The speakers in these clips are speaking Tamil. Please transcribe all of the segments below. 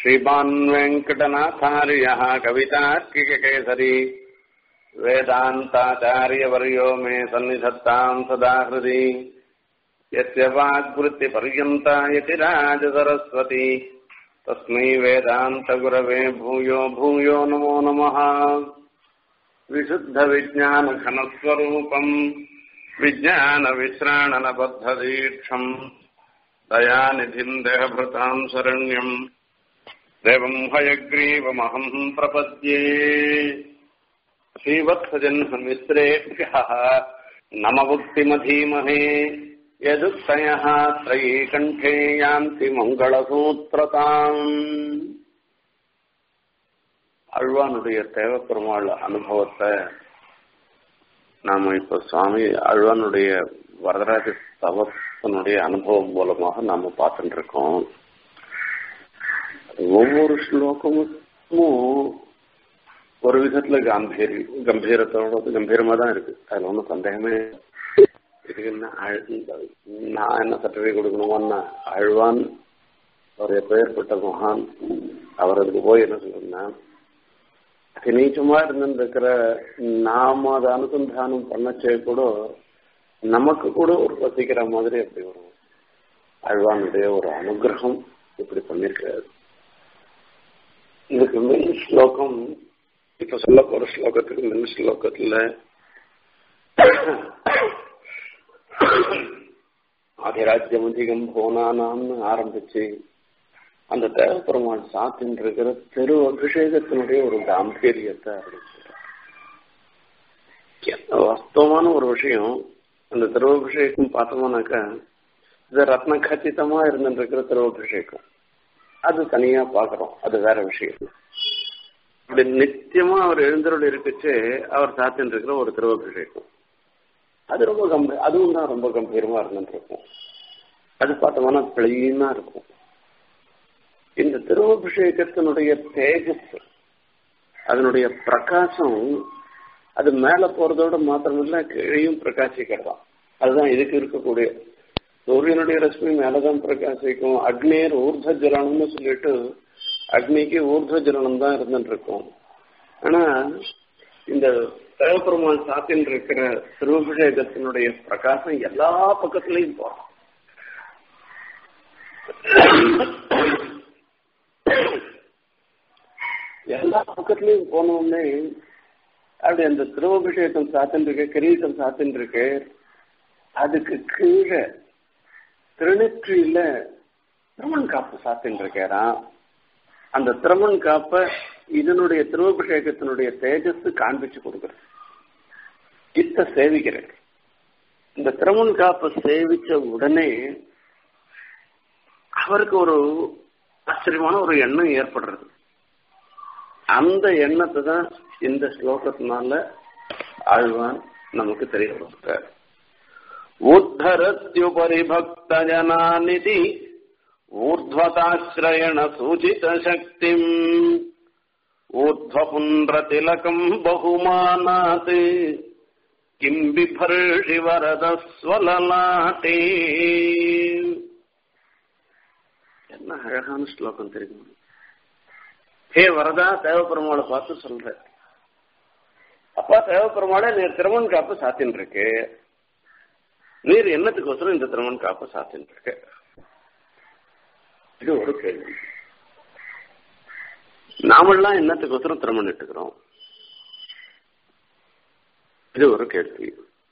श्रीमान् वेङ्कटनाथार्यः कवितार्किककेसरी वेदान्ताचार्यवर्यो मे सन्निधत्ताम् सदा हृदि यस्य वाग्वृत्तिपर्यन्ता यतिराजसरस्वती तस्मै वेदान्तगुरवे भूयो भूयो नमो नमः विशुद्धविज्ञानघनस्वरूपम् विज्ञानविश्राणनबद्धदीक्षम् दयानिधिम् देहभृताम् शरण्यम् देवम् हयग्रीवमहम् प्रपद्ये श्रीवत्सजन्ममित्रेभ्यः नमभुक्तिमधीमहे यदुक्तयः त्रयीकण्ठे यान्ति மங்களசூத்திரதாம் அழ்வானுடைய தேவப்பெருமாள் அனுபவத்தை நாம இப்ப சுவாமி அழ்வானுடைய வரதராஜ தவத்தினுடைய அனுபவம் மூலமாக நாம பார்த்துட்டு இருக்கோம் ஒவ்வொரு ஸ்லோகமும் ஒரு விதத்துல கம்பீர் கம்பீரத்தோட கம்பீரமா தான் இருக்கு அதுல ஒன்றும் சந்தேகமே இதுக்கு என்ன நான் என்ன சர்டிஃபிகேட் கொடுக்கணுமான்னா அழ்வான் அவர் எப்பேற்பட்ட மகான் அவர் அதுக்கு போய் என்ன சொல்லுன்னா நீச்சமா இருந்துருக்கிற நாம அதை அனுசந்தானம் பண்ணச்சே கூட நமக்கு கூட ஒரு பசிக்கிற மாதிரி அப்படி வரும் அழ்வானுடைய ஒரு அனுகிரகம் இப்படி பண்ணிருக்காரு இதுக்கு மின் ஸ்லோகம் இப்ப சொல்ல போற ஸ்லோகத்துக்கு மின் ஸ்லோகத்துல ஆதிராஜ்யம் அதிகம் போனானான்னு ஆரம்பிச்சு அந்த தேவப்பெருமாள் சாத்தின் இருக்கிற தெரு அபிஷேகத்தினுடைய ஒரு காம்பீரியத்தை வாஸ்தவமான ஒரு விஷயம் அந்த திருவபிஷேகம் பார்த்தோம்னாக்கா இது ரத்ன கச்சிதமா இருந்துருக்கிற திருவபிஷேகம் அது தனியா பாக்குறோம் அது வேற விஷயம் அப்படி நித்தியமா அவர் எழுந்தருள் இருக்குச்சு அவர் சாத்தின் இருக்கிற ஒரு திருவபிஷேகம் அது ரொம்ப கம்பீர அதுவும் தான் ரொம்ப கம்பீரமா இருந்துட்டு இருக்கும் அது பார்த்தோம்னா பிளெயினா இருக்கும் இந்த திருவபிஷேகத்தினுடைய தேஜஸ் அதனுடைய பிரகாசம் அது மேல போறதோட மாத்திரமில்ல கீழையும் பிரகாசிக்கிறதாம் அதுதான் இதுக்கு இருக்கக்கூடிய சூரியனுடைய ரஷ்மி மேலதான் பிரகாசிக்கும் அக்னேர் ஊர்த ஜலனம்னு சொல்லிட்டு அக்னிக்கு ஊர்த ஜலனம் தான் இருந்துட்டு இருக்கும் ஆனா இந்த தேவபெருமான் சாத்தின் இருக்கிற திருவபிஷேகத்தினுடைய பிரகாசம் எல்லா பக்கத்திலையும் போறோம் எல்லா பக்கத்துலயும் போனோடனே அப்படி அந்த திருவபிஷேகம் சாத்தின் இருக்கு கிரீட்டம் சாத்தின் இருக்கு அதுக்கு கீழே திருநெற்றியில திருமண் காப்பு சாத்தின் இருக்காராம் அந்த திருமண் காப்ப இதனுடைய திருவபிஷேகத்தினுடைய தேஜஸ் காண்பிச்சு கொடுக்குறது இத்த சேவிக்கிறேன் இந்த திருமண் காப்பை சேவிச்ச உடனே அவருக்கு ஒரு ஆச்சரியமான ஒரு எண்ணம் ஏற்படுறது அந்த எண்ணத்தை தான் இந்த ஸ்லோகத்தினால ஆழ்வான் நமக்கு தெரிய கொடுக்கிறார் உத்தரத்யுபரி பக்த ஜனாநிதி ஊர்ध्वताश्रयण सूचित शक्तिम् ऊर्ध्वपुण्ड्रतिलकम् बहुमानात् किम् बिभर्षि वरदस्वललाटे என்ன அழகான ஸ்லோகம் தெரியுமா ஹே வரதா தேவப்பெருமாளை பார்த்து சொல்ற அப்பா தேவப்பெருமாளை நீர் திருமண் காப்பு சாத்தின் இருக்கு நீர் என்னத்துக்கோசரம் இந்த திருமண் காப்பு சாத்தின் இருக்கு இது ஒரு கேள்வி நாமெல்லாம் என்னத்துக்கோசரம் திருமணம் இட்டுக்கிறோம் இது ஒரு கேள்வி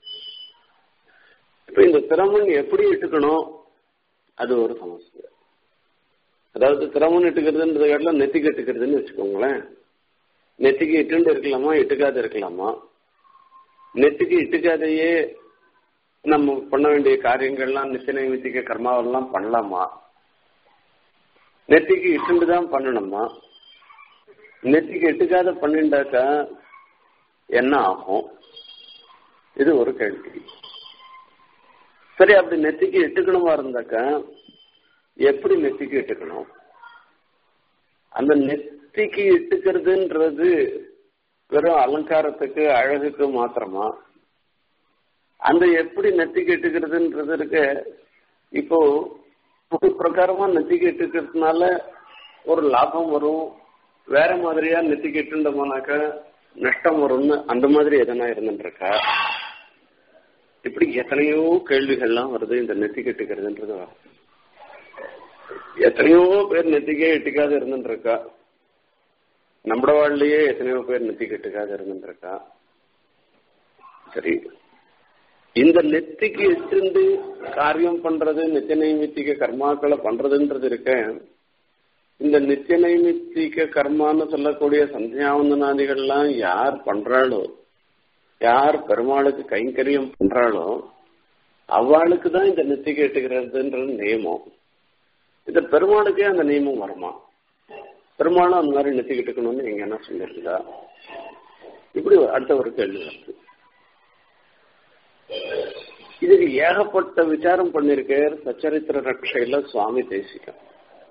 இப்ப இந்த திறமன் எப்படி இட்டுக்கணும் அது ஒரு சமஸ்ய அதாவது திறமன் இட்டுக்கிறதுன்றத காட்டிலும் நெத்திக்கு இட்டுக்கிறதுன்னு வச்சுக்கோங்களேன் நெத்திக்கு இட்டுண்டு இருக்கலாமா இட்டுக்காத இருக்கலாமா நெத்திக்கு இட்டுக்காதையே நம்ம பண்ண வேண்டிய காரியங்கள்லாம் நித்திய நைமித்திக கர்மாவெல்லாம் பண்ணலாமா நெத்திக்கு இட்டுண்டு தான் பண்ணணுமா நெத்திக்கு எட்டுக்காத பண்ணிண்டாக்கா என்ன ஆகும் இது ஒரு கேள்வி சரி அப்படி நெத்திக்கு எட்டுக்கணுமா இருந்தாக்கா எப்படி நெத்திக்கு இட்டுக்கணும் அந்த நெத்திக்கு இட்டுக்கிறதுன்றது வெறும் அலங்காரத்துக்கு அழகுக்கு மாத்திரமா அந்த எப்படி நெத்திக்கு இட்டுக்கிறதுன்றது இருக்க இப்போ ஒரு பிரகாரமா நெத்திக்கு இட்டுக்கிறதுனால ஒரு லாபம் வரும் வேற மாதிரியா நெத்திக்கிட்டுண்டோம்னாக்க நஷ்டம் வரும்னு அந்த மாதிரி எதனா இருந்துருக்கா இப்படி எத்தனையோ கேள்விகள்லாம் வருது இந்த நெத்தி கட்டுக்கிறதுன்றது எத்தனையோ பேர் நெத்திக்கே எட்டிக்காத இருந்துருக்கா நம்மட வாழ்லயே எத்தனையோ பேர் நெத்தி கட்டுக்காத இருந்துருக்கா சரி இந்த நெத்திக்கு எட்டிருந்து காரியம் பண்றது நித்திய நைமித்திக கர்மாக்களை பண்றதுன்றது இருக்க இந்த நித்திய நைமித்திக கர்மான்னு சொல்லக்கூடிய சந்தியாவந்தனாதிகள்லாம் யார் பண்றாளோ யார் பெருமாளுக்கு கைங்கரியம் பண்றாளோ அவளுக்கு தான் இந்த நெத்தி கேட்டுக்கிறதுன்றது நியமம் இந்த பெருமாளுக்கே அந்த நியமம் வருமா பெருமாளும் அந்த மாதிரி நெத்தி கேட்டுக்கணும்னு எங்க என்ன சொல்லியிருந்தா இப்படி அடுத்த ஒரு கேள்வி வருது இதுக்கு ஏகப்பட்ட விசாரம் பண்ணிருக்கார் சச்சரித்திர ரக்ஷையில சுவாமி தேசிகம்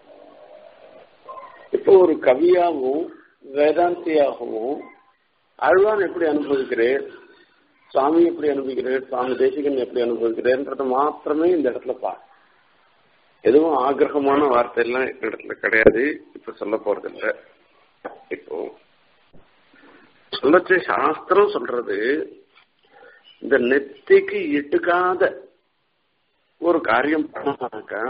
இப்போ ஒரு கவியாகவும் வேதாந்தியாகவும் அழ்வான் எப்படி அனுபவிக்கிறேன் சுவாமி எப்படி அனுபவிக்கிறேன் சுவாமி தேசிகன் எப்படி அனுபவிக்கிறேன்றத மாத்திரமே இந்த இடத்துல பா எதுவும் ஆக்கிரகமான வார்த்தை எல்லாம் இந்த இடத்துல கிடையாது இப்ப சொல்ல போறது இல்ல இப்போ சொல்லச்சு சாஸ்திரம் சொல்றது இந்த நெத்திக்கு இட்டுக்காத ஒரு காரியம் பண்ணாக்கா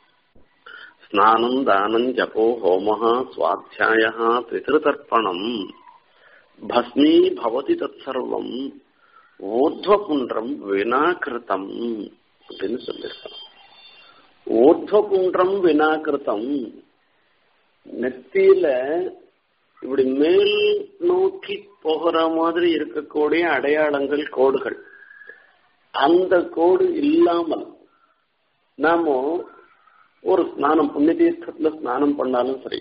ஸ்நானம் தானம் ஜபோ ஹோமஹா சுவாத்தியாய பிதிருதர்ப்பணம் பஸ்மீ பவதி தத் சர்வம் ஊர்துவபுன்றம் வினாக்கிருத்தம் அப்படின்னு சொல்லியிருக்கான் ஊர்துவபுன்றம் வினாக்கிருத்தம் நெத்தியில இப்படி மேல் நோக்கி போகிற மாதிரி இருக்கக்கூடிய அடையாளங்கள் கோடுகள் அந்த கோடு இல்லாமல் நாம ஒரு ஸ்நானம் புண்ணிய தீர்த்தத்துல ஸ்நானம் பண்ணாலும் சரி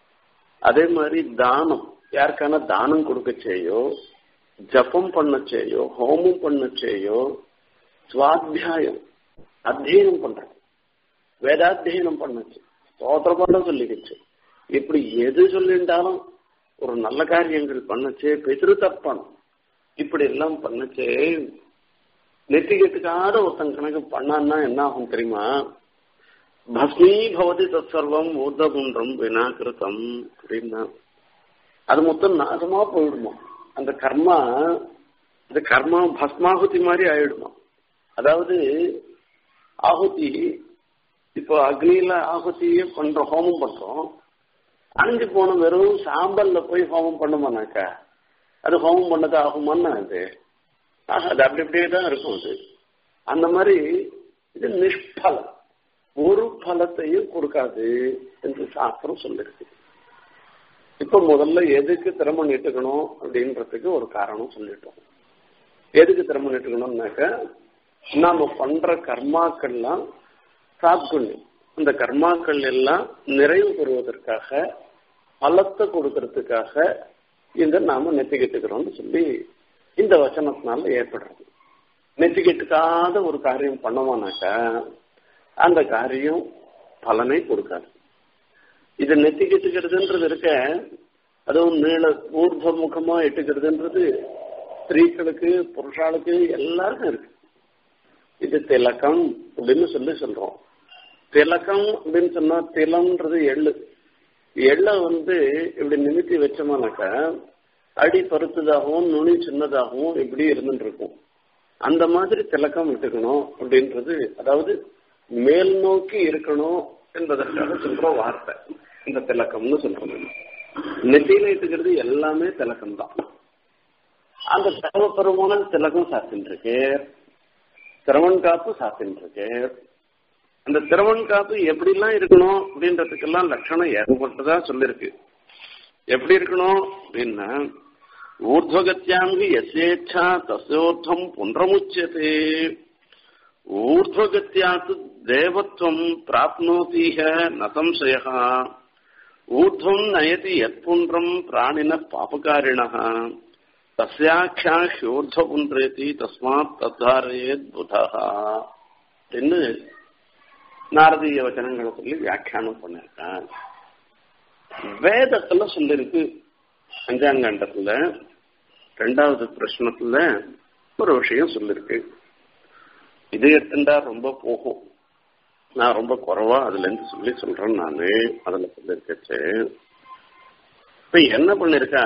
அதே மாதிரி தானம் யாருக்கான தானம் கொடுக்க செய்யோ ஜபம் பண்ண செய்யோ ஹோமம் பண்ண செய்யோ சுவாத்தியாயம் அத்தியனம் பண்ற வேதாத்தியனம் பண்ணுச்சு ஸ்தோத்திர பண்ண சொல்லிக்கிச்சு இப்படி எது சொல்லிட்டாலும் ஒரு நல்ல காரியங்கள் பண்ணுச்சு பிதிரு தப்பணும் இப்படி எல்லாம் பண்ணுச்சு நெத்திகத்துக்காத ஒருத்தன் கணக்கு பண்ணான்னா என்ன ஆகும் தெரியுமா பஸ்மீ பவதி தத் சர்வம் ஊர்தகுன்றம் வினாகிருத்தம் அப்படின்னா அது மொத்தம் நாசமா போயிடுமா அந்த கர்மா அந்த கர்மா பஸ்மாகுதி மாதிரி ஆயிடுமா அதாவது ஆகுதி இப்போ அக்னியில ஆகுதியே பண்றோம் ஹோமம் பண்றோம் அணிஞ்சு போன வெறும் சாம்பல்ல போய் ஹோமம் பண்ணுமானாக்கா அது ஹோமம் பண்ணது ஆகுமான்னு அது அது அப்படி அப்படியே தான் இருக்கும் அது அந்த மாதிரி இது நிஷ்பலம் ஒரு பலத்தையும் கொடுக்காது என்று சாஸ்திரம் சொல்லிருக்கு இப்ப முதல்ல எதுக்கு திறமம் நீட்டுக்கணும் அப்படின்றதுக்கு ஒரு காரணம் சொல்லிட்டோம் எதுக்கு திறமம் நீட்டுக்கணும்னாக்க நாம பண்ற கர்மாக்கள்லாம் சாத்குண்யம் அந்த கர்மாக்கள் எல்லாம் நிறைவு பெறுவதற்காக பலத்தை கொடுக்கறதுக்காக இந்த நாம நெத்திக்கிட்டுக்கிறோம்னு சொல்லி இந்த வச்சனத்தினால ஏற்படுறது நெத்திக்கிட்டுக்காத ஒரு காரியம் பண்ணோமானாக்கா அந்த காரியம் பலனை கொடுக்காது இது நெத்திக்கிட்டுக்கிறதுன்றது இருக்க அதுவும் நீள ஊர்த முகமா இட்டுக்கிறதுன்றது ஸ்திரீகளுக்கு புருஷாளுக்கு எல்லாருக்கும் இருக்கு இது திலக்கம் அப்படின்னு சொல்லி சொல்றோம் திலக்கம் அப்படின்னு சொன்னா திலம்ன்றது எள்ளு எள்ளை வந்து இப்படி நிமித்தி வச்சோம்னாக்கா அடி பருத்ததாகவும் நுனி சின்னதாகவும் இப்படி இருந்துட்டு இருக்கும் அந்த மாதிரி திலக்கம் விட்டுக்கணும் அப்படின்றது அதாவது மேல் நோக்கி இருக்கணும் என்பதற்காக சொல்ற வார்த்தை இந்த திலக்கம்னு சொல்றது நெத்தியில இட்டுக்கிறது எல்லாமே திலக்கம் தான் அந்த சர்வ பெருமான திலகம் சாத்தின் இருக்கு திரவன் காப்பு சாத்தின் இருக்கு அந்த திரவன் காப்பு எப்படிலாம் இருக்கணும் அப்படின்றதுக்கெல்லாம் லட்சணம் ஏகப்பட்டதா சொல்லிருக்கு எப்படி இருக்கணும் அப்படின்னா ஊர்துவகத்தியாங்கி எசேச்சா தசோர்த்தம் புன்றமுச்சதே ஊர்துவகத்தியாத்து தேவத்வம் பிராப்னோதீக ந சம்சய ஊர்துவம் நயதி யத்புன்றம் பிராணின பாபகாரிண தஸ்யாख्या ஹியோர்துவபுன்றேதி தஸ்மாத் தத்தாரயேத் புதா அப்படின்னு நாரதீய வச்சனங்களை சொல்லி வியாக்கியானம் பண்ணிருக்கான் வேதத்துல சொல்லிருக்கு அஞ்சாங்கண்டத்துல ரெண்டாவது பிரश्னத்துல ஒரு விஷயம் சொல்லிருக்கு இது எடுத்துட்டா ரொம்ப போகும் நான் ரொம்ப குறைவா அதுல இருந்து சொல்லி சொல்றேன் நானு அதுல சொல்லிருக்கச்சு இப்ப என்ன பண்ணிருக்கா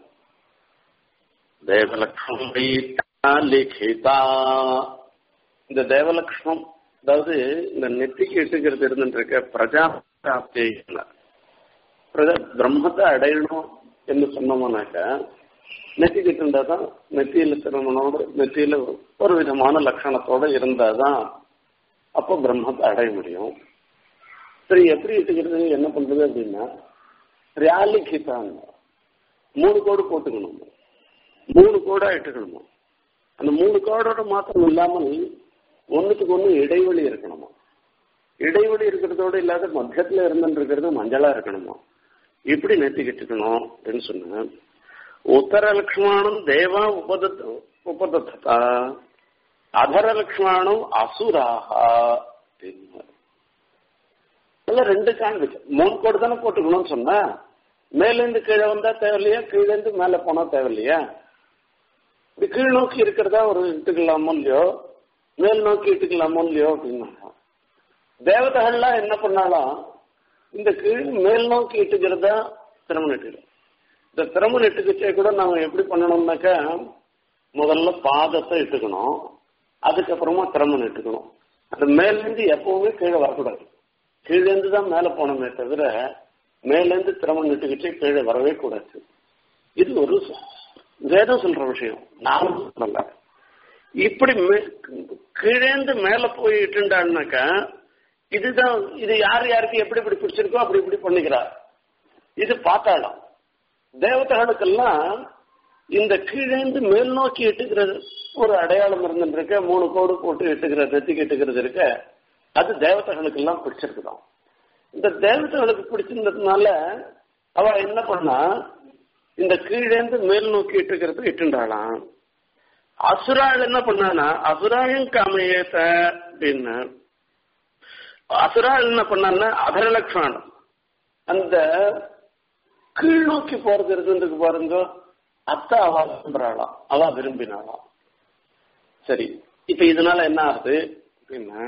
தேவலக்ஷ்மம் லிகிதா இந்த தேவலக்ஷ்மம் அதாவது இந்த நெத்திக்கு இட்டுக்கிறது இருந்துருக்க பிரஜா பிராப்தியில பிரஜா பிரம்மத்தை அடையணும் என்று சொன்னோம்னாக்க நெத்திக்கு இருந்தாதான் நெத்தியில திருமணோட நெத்தியில ஒரு விதமான லட்சணத்தோட இருந்தாதான் அப்போ பிரம்மத்தை அடைய முடியும் சரி எப்படி இட்டுக்கிறது என்ன பண்றது அப்படின்னா ரியாலிகிதான் மூணு கோடு போட்டுக்கணும் மூணு கோடா இட்டுக்கணுமா அந்த மூணு கோடோட மாத்திரம் இல்லாமல் ஒண்ணுத்துக்கு ஒண்ணு இடைவெளி இருக்கணுமா இடைவெளி இருக்கிறதோட இல்லாத மத்தியத்துல இருந்துட்டு இருக்கிறது மஞ்சளா இருக்கணுமா இப்படி நெத்திக்கிட்டுக்கணும் அப்படின்னு சொன்னேன் உத்தர லக்ஷ்மணம் தேவா உபதத் உபதத்தா அதர லக்ஷ்மணம் அசுராகா அப்படின்னாரு ரெண்டு காண்பிச்சு மூணு கோடு தானே போட்டுக்கணும்னு சொன்னா மேலேருந்து கீழே வந்தா தேவையில்லையா கீழேருந்து மேல போனா தேவையில்லையா இப்படி கீழ் நோக்கி இருக்கிறதா ஒரு இட்டுக்கலாமோ இல்லையோ மேல் நோக்கி இட்டுக்கலாமோ இல்லையோ அப்படின்னா தேவதைகள்லாம் என்ன பண்ணாலும் இந்த கீழ் மேல் நோக்கி இட்டுக்கிறதா திறமன் இட்டுக்கிறோம் இந்த திறமன் இட்டுக்கச்சே கூட நாம எப்படி பண்ணணும்னாக்கா முதல்ல பாதத்தை இட்டுக்கணும் அதுக்கப்புறமா திறமன் இட்டுக்கணும் அந்த மேலேருந்து எப்பவுமே கீழே வரக்கூடாது கீழேருந்து தான் மேலே போனோமே தவிர மேலேருந்து திறமன் இட்டுக்கிட்டே கீழே வரவே கூடாது இது ஒரு வேதம் சொல்ற விஷயம் நானும் சொல்லல இப்படி கீழேந்து மேல போய் இட்டுண்டான்னாக்கா இதுதான் இது யார் யாருக்கு எப்படி இப்படி பிடிச்சிருக்கோ அப்படி இப்படி பண்ணிக்கிறார் இது பார்த்தாலும் தேவதைகளுக்கெல்லாம் இந்த கீழேந்து மேல் நோக்கி இட்டுக்கிறது ஒரு அடையாளம் இருந்துருக்க மூணு கோடு போட்டு இட்டுக்கிறது நெத்திக்கு இட்டுக்கிறது இருக்க அது தேவதைகளுக்கெல்லாம் பிடிச்சிருக்குதான் இந்த தேவதைகளுக்கு பிடிச்சிருந்ததுனால அவ என்ன பண்ணா இந்த கீழேந்து மேல் நோக்கி இட்டுக்கிறது இட்டுண்டாளாம் அசுராள் என்ன பண்ணானா அசுராயும் காமையேத்த அப்படின்னு அசுராள் என்ன பண்ணான்னா அதரலக்ஷானம் அந்த கீழ் நோக்கி போறது இருந்துருக்கு பாருங்க அத்த அவ விரும்புறாளாம் அவ விரும்பினாளாம் சரி இப்ப இதனால என்ன ஆகுது அப்படின்னா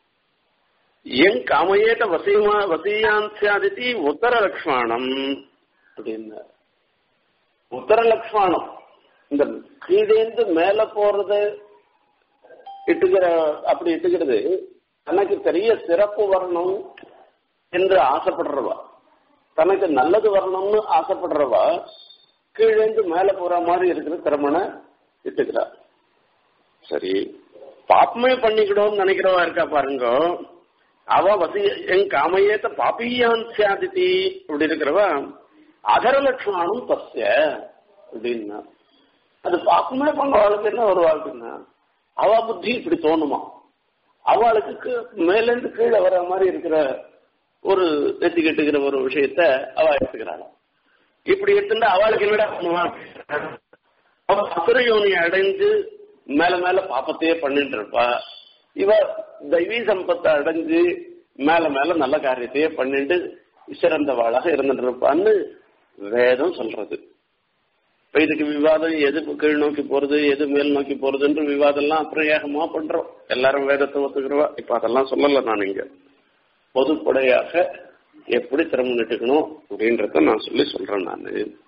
என் காமையேட்ட வசியமா வசியாந்தியாதித்தி உத்தர லக்ஷ்மணம் அப்படின்னு உத்தர லக்ஷ்மணம் இந்த கீழேந்து மேல போறது இட்டுக்கிற அப்படி இட்டுக்கிறது தனக்கு பெரிய சிறப்பு வரணும் என்று ஆசைப்படுறவா தனக்கு நல்லது வரணும்னு ஆசைப்படுறவா கீழேந்து மேல போற மாதிரி இருக்கிற திறமனை இட்டுக்கிறா சரி பாப்பமே பண்ணிக்கிடும்னு நினைக்கிறவா இருக்கா பாருங்க அவ வசி என் காமையேத்த பாப்பியான் சியாதித்தி அப்படி இருக்கிறவா அதர லட்சணம் பசிய அப்படின்னா அது பாப்பமே பண்ண வாழ்க்கை என்ன ஒரு வாழ்க்கைன்னா அவ புத்தி இப்படி தோணுமா அவளுக்கு மேலேருந்து கீழே வர மாதிரி இருக்கிற ஒரு நெத்தி கட்டுகிற ஒரு விஷயத்த அவ எடுத்துக்கிறாள் இப்படி எடுத்துட்டா அவளுக்கு என்னடா பண்ணுவான் அவ அசுரயோனி அடைஞ்சு மேல மேல பாப்பத்தையே பண்ணிட்டு இருப்பா இவ தெய்வீ சம்பத்தை அடைஞ்சு மேல மேல நல்ல காரியத்தையே பண்ணிட்டு சிறந்தவாளாக இருந்துட்டு இருப்பான்னு வேதம் சொல்றது இப்ப இதுக்கு விவாதம் எது கீழ் நோக்கி போறது எது மேல் நோக்கி போறதுன்ற விவாதம் எல்லாம் அப்புறம் ஏகமா பண்றோம் எல்லாரும் வேதத்தை ஒத்துக்கிறவா இப்ப அதெல்லாம் சொல்லல நான் இங்க பொதுப்படையாக எப்படி திறமை நட்டுக்கணும் அப்படின்றத நான் சொல்லி சொல்றேன் நான்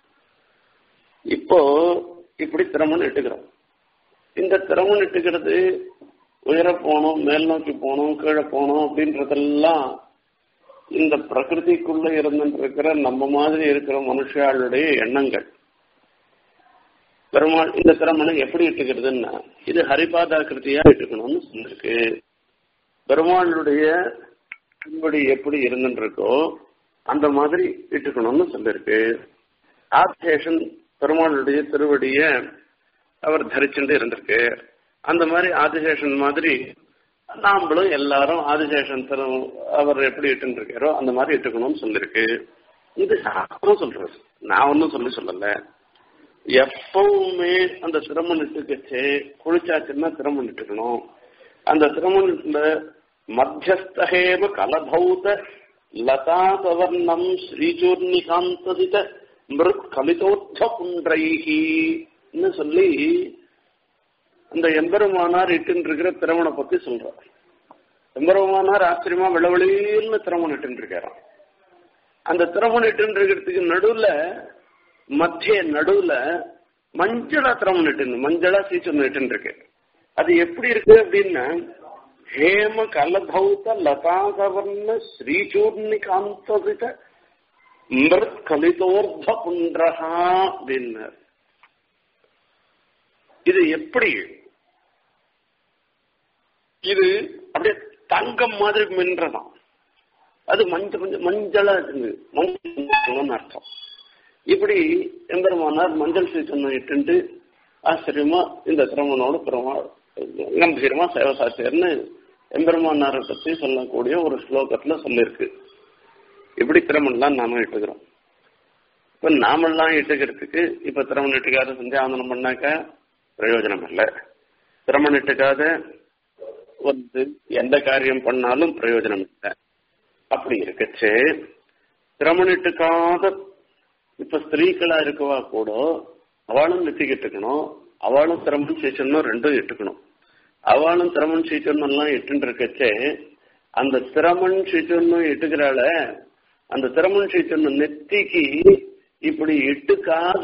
இப்போ இப்படி திறமை நட்டுக்கிறோம் இந்த திறமை நட்டுக்கிறது உயர போகணும் மேல் நோக்கி போகணும் கீழே போகணும் அப்படின்றதெல்லாம் இந்த பிரகிருதிக்குள்ள இருந்துட்டு இருக்கிற நம்ம மாதிரி இருக்கிற மனுஷாளுடைய எண்ணங்கள் பெருமாள் இந்த திறமனை எப்படி இட்டுக்கிறதுன்னா இது ஹரிபாதா கிருத்தியா இட்டுக்கணும்னு சொல்லிருக்கு பெருமாளுடைய பின்படி எப்படி இருந்துருக்கோ அந்த மாதிரி இட்டுக்கணும்னு சொல்லிருக்கு ஆப்டேஷன் பெருமாளுடைய திருவடிய அவர் தரிச்சுட்டு இருந்திருக்கு அந்த மாதிரி ஆதிசேஷன் மாதிரி நாமளும் எல்லாரும் ஆதிசேஷன் திரு அவர் எப்படி இட்டு இருக்காரோ அந்த மாதிரி இட்டுக்கணும்னு சொல்லிருக்கு இது சாஸ்திரம் சொல்றது நான் ஒன்னும் சொல்லி சொல்லல எப்பவுமே அந்த சிரமம் இட்டுக்கச்சு குளிச்சாச்சுன்னா சிரமம் இட்டுக்கணும் அந்த சிரமத்துல மத்தியஸ்தேவ கலபௌத லதா சவர்ணம் ஸ்ரீச்சூர்ணிகாந்ததித மிருத் கலிதோத்த புன்றைகின்னு சொல்லி அந்த எம்பெருமானார் இட்டு இருக்கிற திரவனை பத்தி சொல்றார் எம்பெருமானார் ஆச்சரியமா விளவெளின்னு திறமம் இட்டு இருக்காராம் அந்த திறமம் இட்டு இருக்கிறதுக்கு நடுவுல மத்திய நடுவுல மஞ்சளா திறமம் இட்டு மஞ்சளா சீச்சம் இட்டு இருக்கு அது எப்படி இருக்கு அப்படின்னா ஹேம கலபௌத லதாகவர்ண ஸ்ரீசூர்ணிகாந்தவித மிருத் கலிதோர்த புன்றஹா அப்படின்னார் இது எப்படி இது அப்படியே தங்கம் மாதிரி மின்றதாம் அது மஞ்சள் மஞ்சள் மஞ்சளா இருக்குது மஞ்சள் அர்த்தம் இப்படி எம்பெருமானார் மஞ்சள் சீசன் இட்டு ஆச்சரியமா இந்த திரமனோட பெருமாள் கம்பீரமா சேவை சாச்சியர்னு எம்பெருமானாரை பத்தி சொல்லக்கூடிய ஒரு ஸ்லோகத்துல சொல்லியிருக்கு இப்படி திறமெல்லாம் நாம இட்டுக்கிறோம் இப்ப நாமெல்லாம் இட்டுக்கிறதுக்கு இப்ப திறமன் இட்டுக்காத சந்தியாவந்தனம் பண்ணாக்க பிரயோஜனம் இல்லை திறமன் இட்டுக்காத வந்து எந்த காரியம் பண்ணாலும் பிரயோஜனம் இல்லை அப்படி இருக்கச்சு திறமனிட்டுக்காத இப்ப ஸ்திரீகளா இருக்கவா கூட அவளும் நெத்திக்கிட்டு இருக்கணும் அவளும் திறமன் சீச்சனும் ரெண்டும் இட்டுக்கணும் அவளும் திறமன் சீச்சனும் எல்லாம் இட்டுன்னு இருக்கச்சே அந்த திறமன் சீச்சனும் இட்டுக்கிறாள அந்த திறமன் சீச்சனும் நெத்திக்கு இப்படி இட்டுக்காத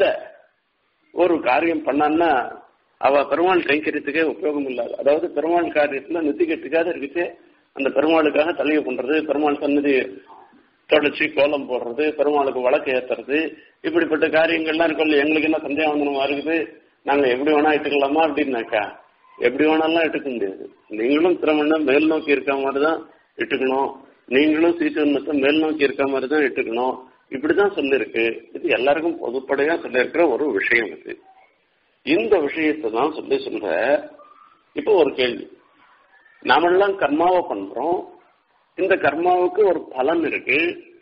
ஒரு காரியம் பண்ணான்னா அவ பெருமாள் கைங்கரியத்துக்கே உபயோகம் இல்லாது அதாவது பெருமாள் காரியத்துல நெத்தி கட்டுக்காத இருக்குச்சு அந்த பெருமாளுக்காக தலையை பண்றது பெருமாள் சன்னதி தொடச்சி கோலம் போடுறது பெருமாளுக்கு வழக்கு ஏத்துறது இப்படிப்பட்ட காரியங்கள்லாம் இருக்கும் எங்களுக்கு என்ன சந்தேகவந்தனமா இருக்குது நாங்க எப்படி வேணா இட்டுக்கலாமா அப்படின்னாக்கா எப்படி வேணாலும் இட்டுக்க முடியாது நீங்களும் திறமண்ண மேல் நோக்கி இருக்க மாதிரி தான் இட்டுக்கணும் நீங்களும் சீட்டு மேல் நோக்கி இருக்க மாதிரி தான் இட்டுக்கணும் இப்படிதான் சொல்லிருக்கு இது எல்லாருக்கும் பொதுப்படையா சொல்லியிருக்கிற ஒரு விஷயம் இது இந்த விஷயத்தை தான் சொல்லி சொல்ற இப்போ ஒரு கேள்வி நாமெல்லாம் கர்மாவை பண்றோம் இந்த கர்மாவுக்கு ஒரு பலன் இருக்கு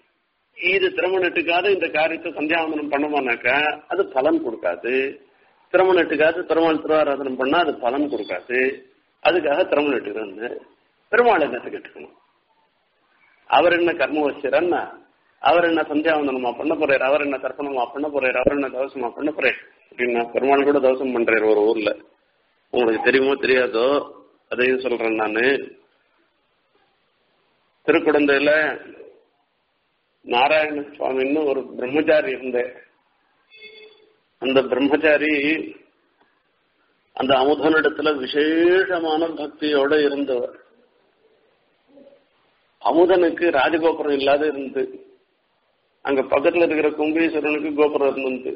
இது திருமணத்துக்காக இந்த காரியத்தை சந்தியாவந்தனம் பண்ணுமானாக்கா அது பலன் கொடுக்காது திருமணத்துக்காக பெருமாள் திருவாராதனம் பண்ணா அது பலன் கொடுக்காது அதுக்காக திருமணத்துக்கு பெருமாள் என்ன கேட்டுக்கணும் அவர் என்ன கர்ம வச்சிரன்னா அவர் என்ன சந்தியாவந்தனமா பண்ண போறாரு அவர் என்ன தர்ப்பணமா பண்ண போறாரு அவர் என்ன தவசமா பண்ண போறாரு அப்படின்னா பெருமாள் கூட தவசம் பண்றாரு ஒரு ஊர்ல உங்களுக்கு தெரியுமோ தெரியாதோ அதையும் சொல்றேன் நானு திருக்குடந்தையில நாராயண சுவாமின்னு ஒரு பிரம்மச்சாரி இருந்தேன் அந்த பிரம்மச்சாரி அந்த அமுதனிடத்துல விசேஷமான பக்தியோட இருந்தவர் அமுதனுக்கு ராஜகோபுரம் இல்லாத இருந்து அங்க பக்கத்துல இருக்கிற கும்பீஸ்வரனுக்கு கோபுரம் இருந்தது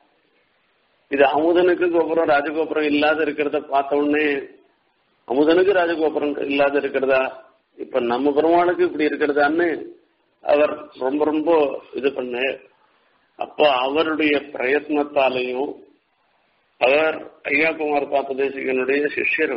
இது அமுதனுக்கு கோபுரம் ராஜகோபுரம் இல்லாத இருக்கிறத பார்த்த உடனே அமுதனுக்கு ராஜகோபுரம் இல்லாத இருக்கிறதா இப்ப நம்ம பெருமாளுக்கு இப்படி இருக்கிறதான்னு அவர் ரொம்ப ரொம்ப இது பண்ண அப்போ அவருடைய பிரயத்னத்தாலையும் அவர் ஐயா குமார் பாப்பதேசிகனுடைய சிஷ்யர்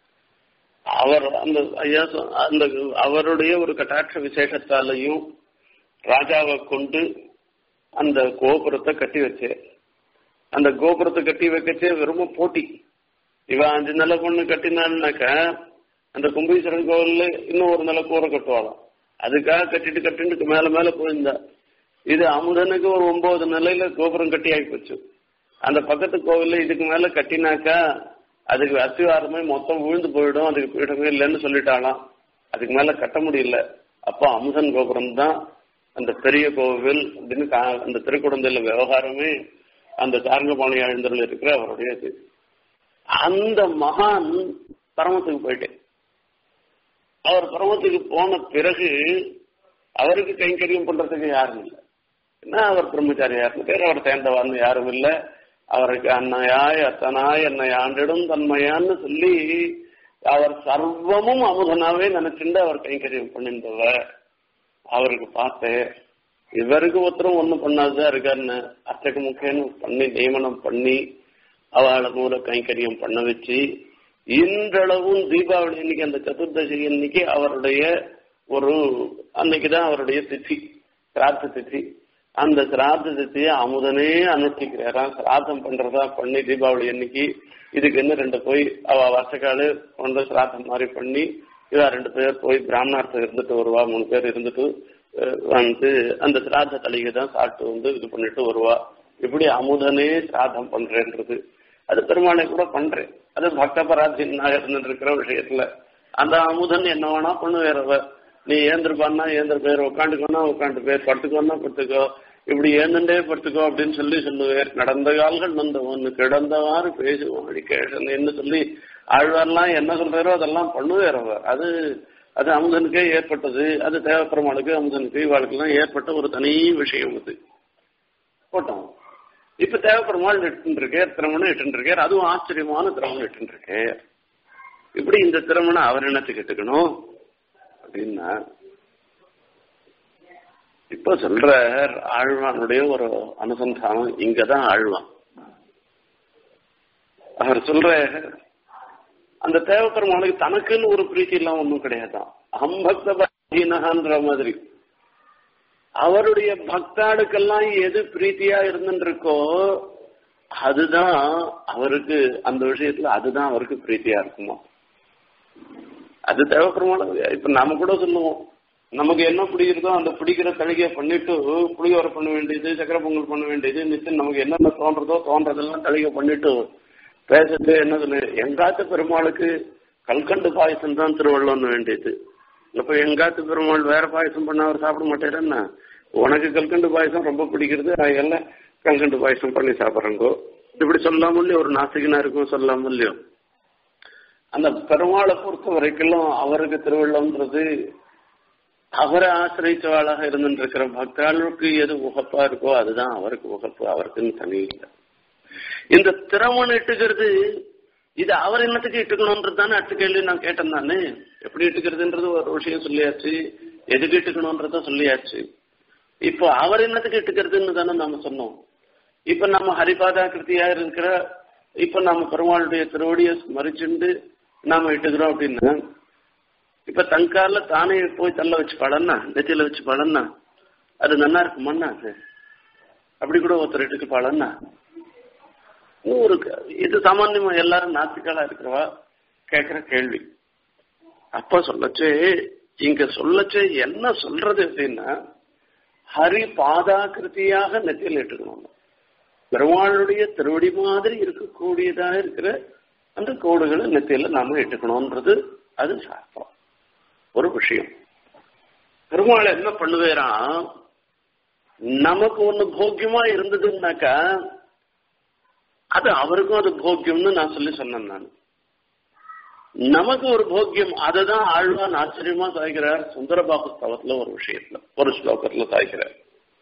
அவர் அந்த ஐயா அந்த அவருடைய ஒரு கட்டாட்ச விசேஷத்தாலையும் ராஜாவை கொண்டு அந்த கோபுரத்தை கட்டி வச்சேன் அந்த கோபுரத்தை கட்டி வைக்கச்சே வெறும் போட்டி இவன் அஞ்சு நில பொண்ணு கட்டினான்னாக்க அந்த கும்பீஸ்வரன் கோவில்ல இன்னும் ஒரு நில கூரை கட்டுவாளாம் அதுக்காக கட்டிட்டு கட்டிட்டு மேல மேல போயிருந்தா இது அமுதனுக்கு ஒரு ஒன்பது நிலையில கோபுரம் கட்டி ஆகி போச்சு அந்த பக்கத்து கோவில்ல இதுக்கு மேல கட்டினாக்கா அதுக்கு அத்திவாரமே மொத்தம் விழுந்து போயிடும் அதுக்கு பீடமே இல்லைன்னு சொல்லிட்டாலாம் அதுக்கு மேல கட்ட முடியல அப்போ அமுதன் கோபுரம் தான் அந்த பெரிய கோவில் அப்படின்னு அந்த திருக்குடந்தையில விவகாரமே அந்த சாரங்கபாணி எழுந்தரில் இருக்கிற அவருடைய இது அந்த மகான் பரமத்துக்கு போயிட்டேன் அவர் பரமத்துக்கு போன பிறகு அவருக்கு கைங்கரியம் பண்றதுக்கு யாரும் இல்லை என்ன அவர் பிரம்மச்சாரியார்னு பேர் அவர் சேர்ந்தவார்னு யாரும் இல்லை அவருக்கு அன்னையாய் அத்தனாய் என்னை ஆண்டிடும் தன்மையான்னு சொல்லி அவர் சர்வமும் அமுதனாவே நினைச்சுட்டு அவர் கைங்கரியம் பண்ணிருந்தவர் அவருக்கு பார்த்தேன் இவருக்கு ஒருத்தரும் ஒண்ணும் பண்ணாதுதான் இருக்காருன்னு அர்ச்சக முக்கியன்னு பண்ணி நியமனம் பண்ணி அவளை மூல கைங்கரியம் பண்ண வச்சு இன்றளவும் தீபாவளி இன்னைக்கு அந்த சதுர்தசி இன்னைக்கு அவருடைய ஒரு அன்னைக்குதான் அவருடைய திதி சிராத்த திதி அந்த சிராத்த திதியை அமுதனே அனுஷ்டிக்கிறாராம் சிராத்தம் பண்றதா பண்ணி தீபாவளி அன்னைக்கு இதுக்கு என்ன ரெண்டு போய் அவ வருஷக்காலு கொண்டு சிராத்தம் மாதிரி பண்ணி இவா ரெண்டு பேர் போய் பிராமணார்த்த இருந்துட்டு வருவா மூணு பேர் இருந்துட்டு வந்து அந்த சிராத்த தலையை தான் சாப்பிட்டு வந்து இது பண்ணிட்டு வருவா இப்படி அமுதனே சிராதம் பண்றேன்றது அது பெருமாளை கூட பண்றேன் அது பக்த பராதீனாக இருந்துட்டு இருக்கிற விஷயத்துல அந்த அமுதன் என்ன வேணா பண்ணுவேறவ நீ ஏந்திருப்பான்னா ஏந்திர பேர் உட்காந்துக்கோனா உட்காந்து பேர் படுத்துக்கோன்னா படுத்துக்கோ இப்படி ஏந்துண்டே படுத்துக்கோ அப்படின்னு சொல்லி சொல்லுவேர் நடந்த கால்கள் வந்த ஒன்று கிடந்தவாறு பேசுவோம் அடி கேட்டன்னு சொல்லி ஆழ்வார்லாம் என்ன சொல்றாரோ அதெல்லாம் பண்ணுவேர் அவர் அது அது அமுதனுக்கே ஏற்பட்டது அது தேவப்பெருமாளுக்கு அமுதனுக்கு இவாளுக்கெல்லாம் ஏற்பட்ட ஒரு தனி விஷயம் அது போட்டோம் இப்ப தேவப்பெருமாள் இட்டு இருக்கார் திருமணம் இட்டு இருக்கார் அதுவும் ஆச்சரியமான திருமணம் இட்டு இருக்கார் இப்படி இந்த திருமணம் அவர் என்னத்துக்கு எடுத்துக்கணும் அப்படின்னா இப்ப சொல்ற ஆழ்வானுடைய ஒரு அனுசந்தானம் இங்கதான் ஆழ்வான் அவர் சொல்ற அந்த தேவப்பெருமானுக்கு தனக்குன்னு ஒரு பிரீத்தி எல்லாம் ஒன்றும் கிடையாதான் அம்பக்த பக்தினகான்ற மாதிரி அவருடைய பக்தாடுக்கெல்லாம் எது பிரீத்தியா இருந்துருக்கோ அதுதான் அவருக்கு அந்த விஷயத்துல அதுதான் அவருக்கு பிரீத்தியா இருக்குமா அது தேவைப்படுமான இப்ப நாம கூட சொல்லுவோம் நமக்கு என்ன பிடிக்கிறதோ அந்த பிடிக்கிற தளிகையை பண்ணிட்டு புளியோரை பண்ண வேண்டியது சக்கரை பொங்கல் பண்ண வேண்டியது நிச்சயம் நமக்கு என்னென்ன தோன்றதோ தோன்றதெல்லாம் தளிகை பண்ணிட்டு பேசுறது என்ன சொல்லு எங்காத்து பெருமாளுக்கு கல்கண்டு பாயசம் தான் திருவள்ளம்னு வேண்டியது இப்ப எங்காத்து பெருமாள் வேற பாயசம் பண்ண அவர் சாப்பிட மாட்டேறேன்னா உனக்கு கல்கண்டு பாயசம் ரொம்ப பிடிக்கிறது எல்லாம் கல்கண்டு பாயசம் பண்ணி சாப்பிட்றங்கோ இப்படி சொல்லாம இல்லையோ ஒரு நாசிகனா இருக்கும் சொல்லாம இல்லையோ அந்த பெருமாளை பொறுத்த வரைக்கும் அவருக்கு திருவள்ளம்ன்றது அவரை ஆசிரியச்சவாளாக இருந்துருக்கிற பக்தாளுக்கு எது உகப்பா இருக்கோ அதுதான் அவருக்கு உகப்பு அவருக்குன்னு தனி இல்லை இந்த திறமன் இட்டுக்கிறது இது அவர் என்னத்துக்கு இட்டுக்கணும்ன்றது தானே அட்டு கேள்வி நான் கேட்டேன் தானே எப்படி இட்டுக்கிறதுன்றது ஒரு விஷயம் சொல்லியாச்சு எதுக்கு இட்டுக்கணும்ன்றத சொல்லியாச்சு இப்போ அவர் என்னத்துக்கு இட்டுக்கிறதுன்னு தானே நாம சொன்னோம் இப்ப நம்ம ஹரிபாதா கிருத்தியா இருக்கிற இப்ப நம்ம பெருமாளுடைய திருவடியை ஸ்மரிச்சுண்டு நாம இட்டுக்கிறோம் அப்படின்னா இப்ப தங்கால தானே போய் தள்ள வச்சு பழன்னா நெத்தியில வச்சு பழன்னா அது நல்லா இருக்குமாண்ணா அது அப்படி கூட ஒருத்தர் இட்டுக்கு பழன்னா ஒரு இது சாமான்யமா எல்லாரும் நாத்திகளா இருக்கிறவா கேக்குற கேள்வி அப்ப சொல்லச்சு இங்க சொல்லச்சு என்ன சொல்றது அப்படின்னா ஹரி பாதாகிருத்தியாக நெத்தியில் இட்டுக்கணும் பெருமாளுடைய திருவடி மாதிரி இருக்கக்கூடியதாக இருக்கிற அந்த கோடுகளை நெத்தியில நாம இட்டுக்கணும்ன்றது அது சாஸ்திரம் ஒரு விஷயம் பெருமாள் என்ன பண்ணுவேரான் நமக்கு ஒண்ணு போக்கியமா இருந்ததுன்னாக்கா அது அவருக்கும் அது போக்கியம்னு நான் சொல்லி சொன்னேன் நான் நமக்கு ஒரு போக்கியம் அதுதான் ஆழ்வான் ஆச்சரியமா சாய்கிறார் சுந்தரபாபு ஸ்தவத்துல ஒரு விஷயத்துல ஒரு ஸ்லோகத்துல சாய்கிறார்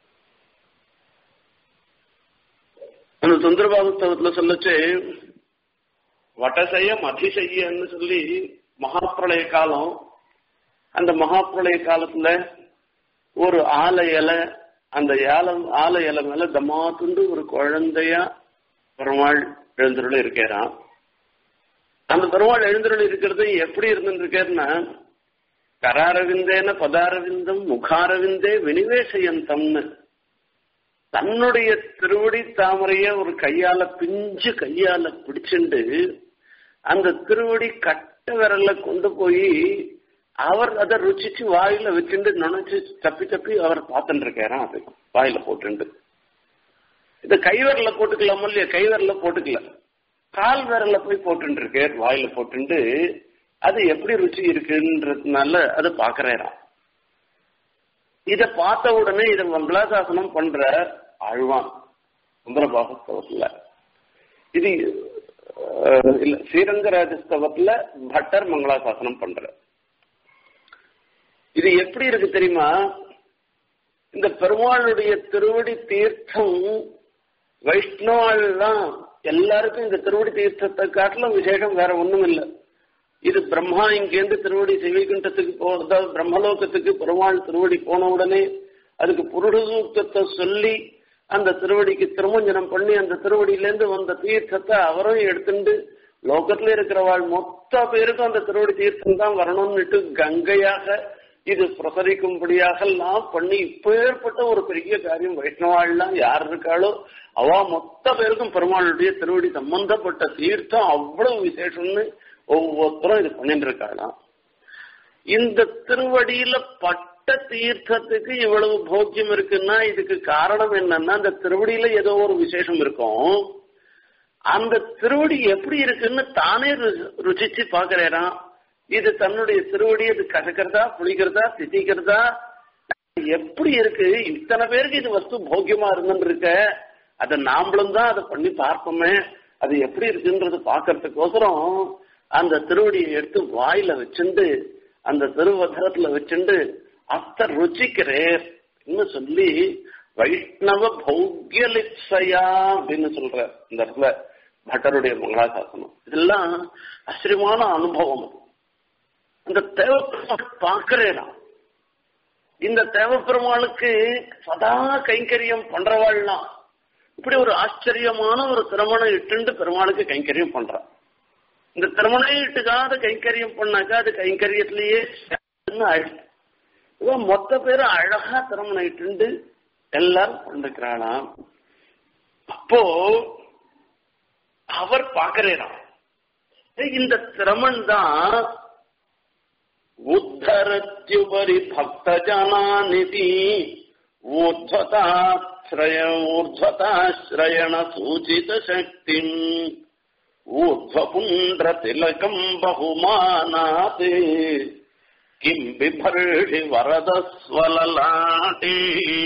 அந்த சுந்தரபாபு ஸ்தவத்துல சொல்லச்சு வட்டசெய்யம் அதிசெய்யன்னு சொல்லி மகாப்பிரளய காலம் அந்த மகாப்பிரளய காலத்துல ஒரு ஆலை இலை அந்த ஏல ஆலை இலை மேல தமாத்துண்டு ஒரு குழந்தையா பெருமாள் எழுந்தருள் இருக்கிறான் அந்த பெருமாள் எழுந்தருள் இருக்கிறது எப்படி இருந்துருக்கேன்னா கராரவிந்தேன பதாரவிந்தம் முகாரவிந்தே வினிவேசயந்தம்னு தன்னுடைய திருவடி தாமரைய ஒரு கையால பிஞ்சு கையால பிடிச்சுண்டு அந்த திருவடி கட்ட விரல்ல கொண்டு போய் அவர் அதை ருச்சிச்சு வாயில வச்சுட்டு நினைச்சு தப்பி தப்பி அவர் பார்த்துட்டு இருக்காராம் அது வாயில போட்டுண்டு இந்த கைவரல போட்டுக்கலாம் இல்லையா கைவரல போட்டுக்கல கால் விரல்ல போய் போட்டு இருக்கார் வாயில போட்டுண்டு அது எப்படி ருச்சி இருக்குன்றதுனால அதை பாக்குறாராம் இத பார்த்த உடனே இத மங்களாசாசனம் பண்ற ஆழ்வான் சுந்தரபாகஸ்தவத்துல இது இல்ல ஸ்ரீரங்கராஜஸ்தவத்துல பட்டர் மங்களாசாசனம் பண்ற இது எப்படி இருக்கு தெரியுமா இந்த பெருமாளுடைய திருவடி தீர்த்தம் வைஷ்ணவாள்லாம் எல்லாருக்கும் இந்த திருவடி தீர்த்தத்தை காட்டிலும் விசேஷம் வேற ஒண்ணும் இல்லை இது பிரம்மா இங்கேருந்து திருவடி சிவைகுண்டத்துக்கு போறதா பிரம்மலோகத்துக்கு பெருமாள் திருவடி போன உடனே அதுக்கு புருடசூக்தத்தை சொல்லி அந்த திருவடிக்கு திருமஞ்சனம் பண்ணி அந்த திருவடியிலேருந்து வந்த தீர்த்தத்தை அவரும் எடுத்துட்டு லோகத்துல இருக்கிறவாள் மொத்த பேருக்கும் அந்த திருவடி தீர்த்தம் தான் வரணும்னுட்டு கங்கையாக இது பிரசரிக்கும்படியாக எல்லாம் பண்ணி இப்ப ஏற்பட்ட ஒரு பெரிய காரியம் வைஷ்ணவாள்லாம் யார் இருக்காளோ அவ மொத்த பேருக்கும் பெருமாளுடைய திருவடி சம்பந்தப்பட்ட தீர்த்தம் அவ்வளவு விசேஷம்னு ஒவ்வொருத்தரும் இது பண்ணிட்டு இருக்காளாம் இந்த திருவடியில பட்ட தீர்த்தத்துக்கு இவ்வளவு போக்கியம் இருக்குன்னா இதுக்கு காரணம் என்னன்னா அந்த திருவடியில ஏதோ ஒரு விசேஷம் இருக்கும் அந்த திருவடி எப்படி இருக்குன்னு தானே ருச்சிச்சு பாக்குறாராம் இது தன்னுடைய திருவடி அது கசக்கிறதா புளிக்கிறதா திட்டிக்கிறதா எப்படி இருக்கு இத்தனை பேருக்கு இது வஸ்து போக்கியமா இருந்துன்னு இருக்க அதை நாமளும் தான் அதை பண்ணி பார்ப்போமே அது எப்படி இருக்குன்றது பாக்குறதுக்கோசரம் அந்த திருவடியை எடுத்து வாயில வச்சுண்டு அந்த திருவதரத்துல வச்சுண்டு அத்த ருச்சிக்கிறேன் சொல்லி வைஷ்ணவ பௌக்கியலிப்சையா அப்படின்னு சொல்ற இந்த இடத்துல பட்டருடைய மங்களாசாசனம் இதெல்லாம் ஆச்சரியமான அனுபவம் அது அந்த தேவப்பெருமாள் பார்க்கிறேனா இந்த தேவப்பெருமாளுக்கு சதா கைங்கரியம் பண்றவாள்லாம் இப்படி ஒரு ஆச்சரியமான ஒரு திருமணம் இட்டுண்டு பெருமாளுக்கு கைங்கரியம் பண்றான் இந்த திருமணம் இட்டுக்காத கைங்கரியம் பண்ணாக்கா அது கைங்கரியத்திலேயே ஆயிடுச்சு இவன் மொத்த பேரு அழகா திருமணம் இட்டுண்டு எல்லாரும் பண்ணிக்கிறாளாம் அப்போ அவர் பாக்குறேனா இந்த திரமன் தான் உத்தரத்யுபரி பக்த ஜனாநிதி ஊர்ಧ್ವತಾಶ್ರಯ ಊರ್ಧ್ವತಾಶ್ರಯಣ ಸೂಚಿತ ಶಕ್ತಿ ಊರ್ಧ್ವಪುಂಡ್ರ ತಿಲಕಂ ಬಹುಮಾನಾತ್ கிம் பிபர்ஷி வரதஸ்வலாட்டி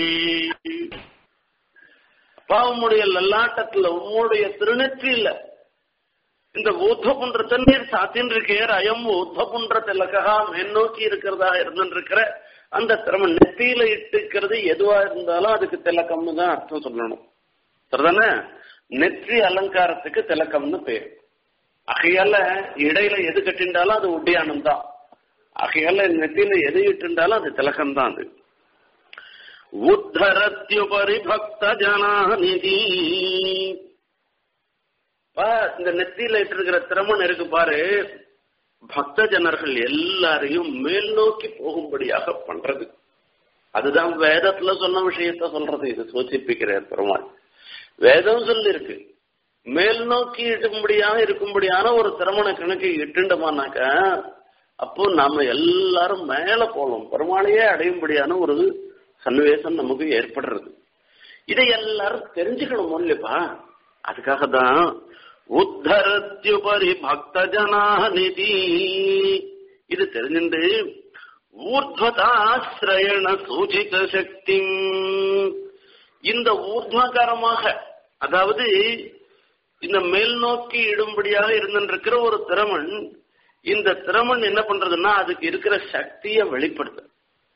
பாவமுடைய லல்லாட்டத்துல உம்முடைய திருநெற்றியில இந்த ஊத்தபுன்ற தண்ணீர் சாத்தின் இருக்கேர் அயம் ஊத்தபுன்ற திலகா மேன்னோக்கி இருக்கிறதா இருந்துருக்கிற அந்த திறமை நெத்தியில இட்டுக்கிறது எதுவா இருந்தாலும் அதுக்கு திலக்கம்னு தான் அர்த்தம் சொல்லணும் சரிதானே நெற்றி அலங்காரத்துக்கு திலக்கம்னு பேர் ஆகையால இடையில எது கட்டிண்டாலும் அது உட்டியானம் தான் ஆகையால நெத்தியில எது இட்டுண்டாலும் அது திலக்கம் தான் அது உத்தரத்யுபரி பக்த ஜனாநிதி இந்த நெத்தியில இட்டிருக்கிற திறமன் இருக்கு பாரு பக்த ஜனர்கள் எல்லாரையும் மேல் நோக்கி போகும்படியாக பண்றது அதுதான் வேதத்துல சொன்ன விஷயத்த சொல்றது இது சோசிப்பிக்கிறார் பெருமாள் வேதம் சொல்லி இருக்கு மேல் நோக்கி இடும்படியாக இருக்கும்படியான ஒரு திறமண கணக்கு இட்டுண்டோமானாக்க அப்போ நாம எல்லாரும் மேல போகணும் பெருமாளையே அடையும்படியான ஒரு சன்னிவேசம் நமக்கு ஏற்படுறது இதை எல்லாரும் தெரிஞ்சுக்கணும் இல்லைப்பா அதுக்காக தான் உத்தரத்யுபரி பக்த ஜனாநிதி இது தெரிஞ்சுண்டு ஊர்துவதாசிரயண சூச்சித சக்தி இந்த ஊர்துவகாரமாக அதாவது இந்த மேல் நோக்கி இடும்படியாக இருந்திருக்கிற ஒரு திறமன் இந்த திறமன் என்ன பண்றதுன்னா அதுக்கு இருக்கிற சக்தியை வெளிப்படுத்து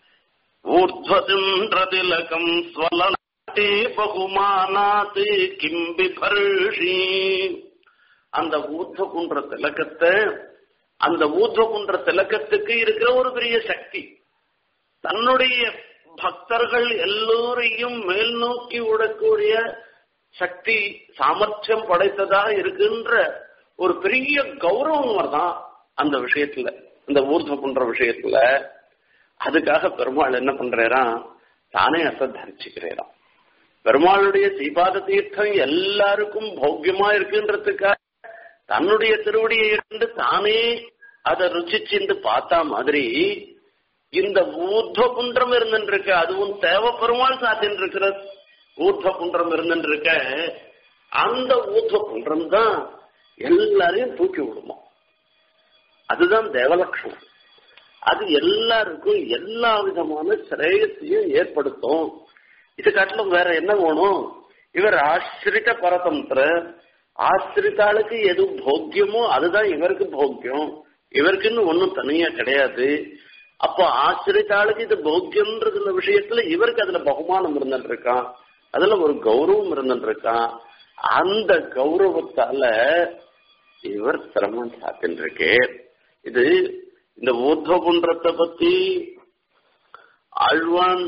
ஊர்துவதிலகம் ஸ்வலநாட்டே பகுமானாத் கிம்பி பர்ஷி அந்த ஊர்துவ குன்ற திலக்கத்தை அந்த ஊர்துவ குன்ற திலக்கத்துக்கு இருக்கிற ஒரு பெரிய சக்தி தன்னுடைய பக்தர்கள் எல்லோரையும் மேல் நோக்கி விடக்கூடிய சக்தி சாமர்த்தியம் படைத்ததாக இருக்கின்ற ஒரு பெரிய கௌரவம் தான் அந்த விஷயத்துல இந்த ஊர்துவ குன்ற விஷயத்துல அதுக்காக பெருமாள் என்ன பண்றாராம் தானே அசை தரிச்சுக்கிறாராம் பெருமாளுடைய சீபாத தீர்த்தம் எல்லாருக்கும் பௌக்கியமா இருக்குன்றதுக்காக தன்னுடைய திருவடியை இருந்து தானே அதை ருச்சிச்சுண்டு பார்த்தா மாதிரி இந்த ஊர்துவ குன்றம் இருந்துருக்க அதுவும் தேவ பெருமாள் சாத்தின் இருக்கிற ஊர்துவ குன்றம் இருந்துருக்க அந்த ஊர்துவ குன்றம் தான் எல்லாரையும் தூக்கி விடுமா அதுதான் தேவலட்சணம் அது எல்லாருக்கும் எல்லா விதமான சிரேயத்தையும் ஏற்படுத்தும் இது காட்டிலும் வேற என்ன வேணும் இவர் ஆசிரித்த பரதந்திர ஆசிரித்தாளுக்கு எது போக்கியமோ அதுதான் இவருக்கு போக்கியம் இவருக்குன்னு ஒன்றும் தனியா கிடையாது அப்போ ஆசிரித்தாளுக்கு இது போக்கியம்ன்றதுல விஷயத்துல இவருக்கு அதுல பகுமானம் இருந்துட்டு இருக்கான் அதுல ஒரு கௌரவம் இருந்துட்டு இருக்கான் அந்த கௌரவத்தால இவர் சிரமம் சாத்தின்னு இருக்கே இது இந்த ஊர்துவகுன்றத்தை பத்தி ஆழ்வான்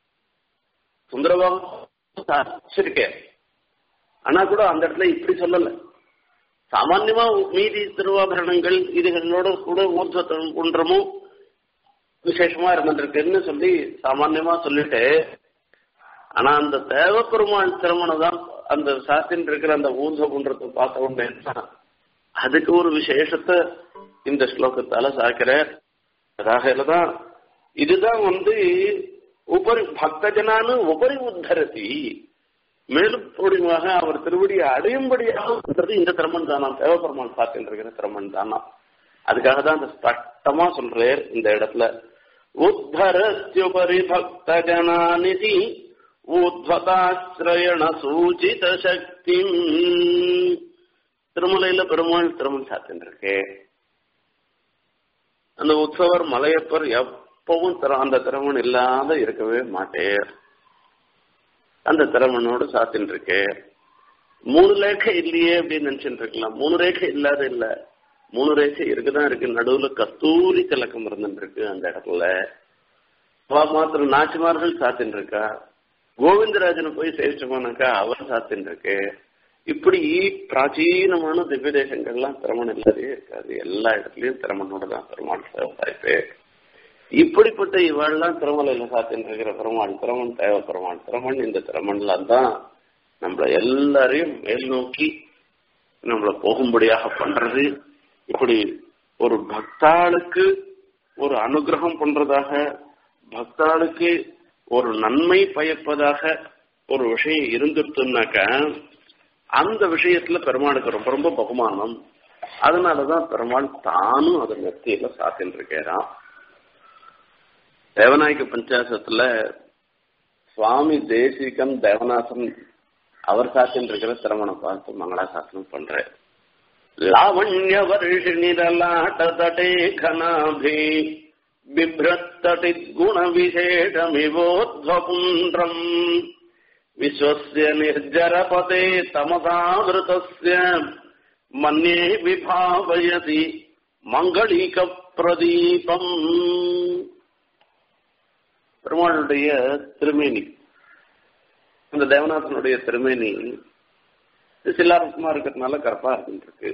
சுந்தரபாக ஆனா கூட அந்த இடத்துல இப்படி சொல்லல சாமான்யமா மீதி திருவாபரணங்கள் இதுகளோட கூட ஊர்துவ குன்றமும் விசேஷமா இருந்துருக்குன்னு சொல்லி சாமான்யமா சொல்லிட்டு ஆனா அந்த தேவப்பெருமாள் திருமணம் தான் அந்த சாத்தின் இருக்கிற அந்த ஊர்துவ குன்றத்தை பார்த்த உடனே அதுக்கு ஒரு விசேஷத்தை இந்த ஸ்லோகத்தால சாக்கிறார் ராகலதான் இதுதான் வந்து உபரி பக்தஜனானு உபரி உத்தரதி மேலும் பொடிமாக அவர் திருவடியை அடையும்படியாக பண்றது இந்த திறமன் தானா தேவபெருமான் பார்த்துட்டு இருக்கிற திறமன் தானா அதுக்காக தான் அந்த ஸ்பஷ்டமா சொல்றார் இந்த இடத்துல உத்தரத்யுபரி பக்த ஜனாநிதி ஊத்வதாசிரயண சூச்சித சக்தி திருமலையில பெருமாள் திருமண் சாத்தின் இருக்கு அந்த உற்சவர் மலையப்பர் எப்பவும் அந்த திறமன் இல்லாத இருக்கவே மாட்டேர் அந்த திறமனோடு சாத்தின் இருக்கு மூணு ரேகை இல்லையே அப்படின்னு நினைச்சுட்டு இருக்கலாம் மூணு ரேகை இல்லாத இல்ல மூணு ரேகை இருக்குதான் இருக்கு நடுவுல கஸ்தூரி திலக்கம் இருந்துருக்கு அந்த இடத்துல மாத்திரம் நாச்சிமார்கள் சாத்தின் இருக்கா கோவிந்தராஜனை போய் சேவிச்சோம்னாக்கா அவர் சாத்தின் இருக்கு இப்படி பிராச்சீனமான திவ்ய தேசங்கள்லாம் திறமன் இல்லாதே இருக்காது எல்லா இடத்துலயும் திறமனோட தான் பெருமாள் வாய்ப்பு இப்படிப்பட்ட இவாள்லாம் திருமலையில சாத்தின் இருக்கிற பெருமாள் திறமன் தேவ பெருமாள் திறமன் இந்த திறமன்லாம் தான் நம்மள எல்லாரையும் மேல் நோக்கி நம்மள போகும்படியாக பண்றது இப்படி ஒரு பக்தாளுக்கு ஒரு அனுகிரகம் பண்றதாக பக்தாளுக்கு ஒரு நன்மை பயப்பதாக ஒரு விஷயம் இருந்துட்டுனாக்க அந்த விஷயத்துல பெருமாளுக்கு ரொம்ப ரொம்ப பகுமானம் அதனாலதான் பெருமாள் தானும் அது நெத்தியில சாத்தின்னு இருக்கிறான் தேவநாயக பஞ்சாசத்துல சுவாமி தேசிகன் தேவநாசன் அவர் சாத்தின்னு இருக்கிற திரமணம் பார்த்து மங்களாசாசனம் பண்ற லாவண்ய வருஷினிரலாட்டதடே கனாபி बिभ्रत्तटि गुणविशेषमिवोध्वपुण्ड्रम् विश्वस्य निर्जरपते तमसावृतस्य मन्ये विभावयति மங்களிகப்பிரதீபம் பெருமாளுடைய திருமேனி அந்த தேவநாதனுடைய திருமேனி சில்லாரசமா இருக்கிறதுனால கரப்பா இருக்கு